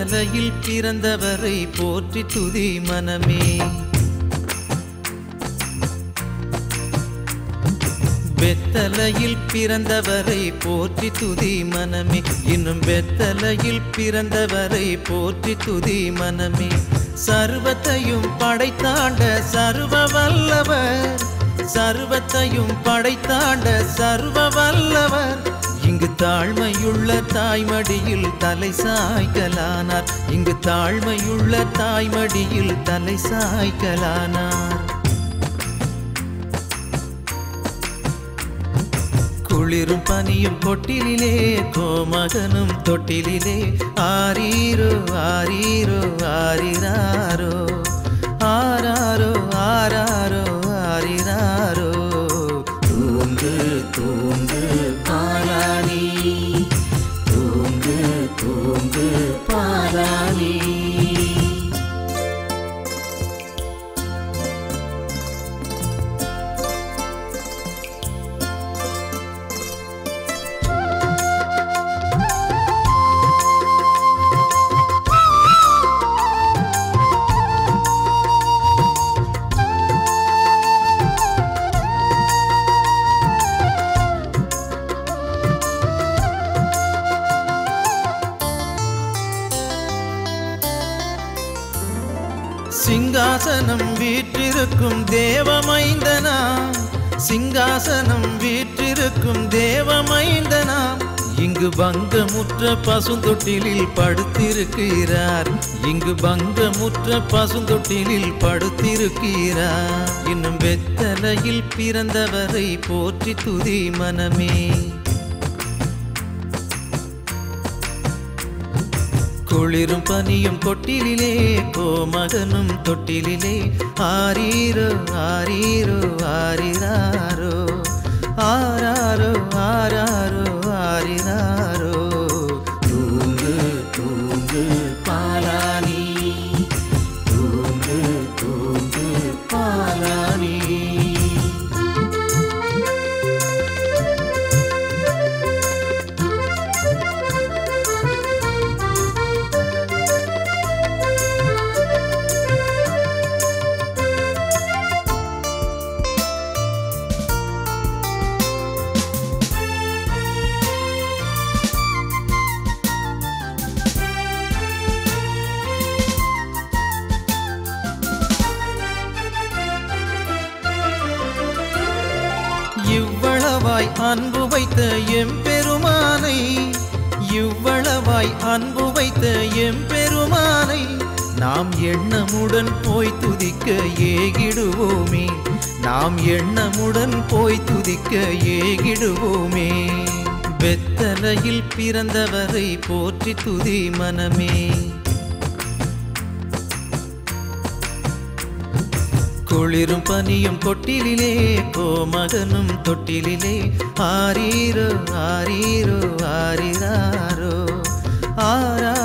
வெத்தலையில் பிறந்தவரை போற்றி துதி மனமே வெத்தலையில் பிறந்தவரை போற்றி துதி மனமே இன்னும் வெத்தலையில் பிறந்தவரை போற்றி துதி மனமே சர்வத்தையும் படைத்தாண்ட சர்வ வல்லவர் சர்வத்தையும் படைத்தாண்ட சர்வ வல்லவர் இங்கு தாழ்மையுள்ள தாய்மடியில் தலை சாய்க்கலானார் இங்கு தாழ்மையுள்ள தாய்மடியில் தலை சாய்க்கலானார் குளிரும் பனியும் கொட்டிலே கோமகனும் தொட்டிலே ஆரீரோ ஆரீரோ ஆரிராரோ ஆராரோ ஆராரோ ஆரிராரோ தூங்கு தூங்கு பாலானி தூங்கு தூங்கு பாலானி சிங்காசனம் வீற்றிருக்கும் தேவமைந்தனா சிங்காசனம் வீற்றிருக்கும் தேவமைந்தனா இங்கு பங்கமுற்ற பசுந்தொட்டிலில் படுத்திருக்கிறார் இங்கு பங்கமுற்ற பசுந்தொட்டிலில் படுத்திருக்கிறார் இன்னும் வெத்தலையில் பிறந்தவரை போற்றி துதி மனமே குளிரும் பனியும் கொட்டிலே கோமகனும் தொட்டிலே ஆரீரோ ஆரீரோ ஆரிராரோ ஆராரோ ஆராரோ ஆரிராரோ தூங்கு தூங்கு பாலானி தூங்கு தூங்கு பாலானி இவ்வளவாய் அன்பு வைத்த எம்பெருமானை இவ்வளவாய் அன்பு வைத்த எம்பெருமானை நாம் எண்ணமுடன் போய் துதிக்க ஏகிடுவோமே நாம் எண்ணமுடன் போய் துதிக்க ஏகிடுவோமே வெத்தலையில் பிறந்தவரை போற்றி துதி மனமே குளிரும் பனியும் கொட்டிலே கோமகனும் தொட்டிலே ஆரீரோ ஆரீரோ ஆரிராரோ ஆரா